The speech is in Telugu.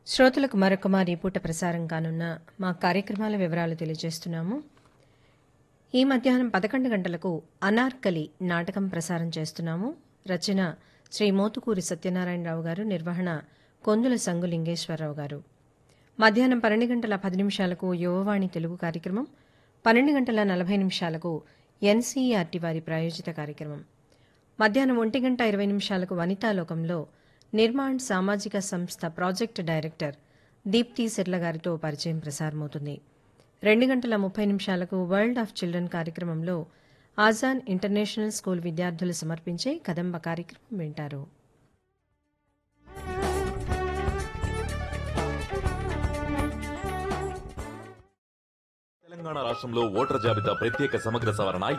శ్రోతలకు మరొక మారి పూట ప్రసారం కానున్న మా కార్యక్రమాల వివరాలు తెలియజేస్తున్నాము ఈ మధ్యాహ్నం పదకొండు గంటలకు అనార్కలి నాటకం ప్రసారం చేస్తున్నాము రచన శ్రీ మోతుకూరి సత్యనారాయణరావు గారు నిర్వహణ కొందుల సంగు లింగేశ్వరరావు గారు మధ్యాహ్నం పన్నెండు గంటల పది నిమిషాలకు యువవాణి తెలుగు కార్యక్రమం పన్నెండు గంటల నలభై నిమిషాలకు ఎన్సీఆర్టీ వారి ప్రాయోజిత కార్యక్రమం మధ్యాహ్నం ఒంటి గంట ఇరవై నిమిషాలకు వనితాలోకంలో నిర్మాణ్ సామాజిక సంస్థ ప్రాజెక్టు డైరెక్టర్ దీప్తి సిర్ల గారితో పరిచయం ప్రసారమవుతుంది రెండు గంటల ముప్పై నిమిషాలకు వరల్డ్ ఆఫ్ చిల్డ్రన్ కార్యక్రమంలో ఆజాన్ ఇంటర్నేషనల్ స్కూల్ విద్యార్థులు సమర్పించే కదంబ కార్యక్రమం వింటారు తెలంగాణ రాష్ట్రంలో ఓటర్ జాబితా ప్రత్యేక సమగ్ర సవరణ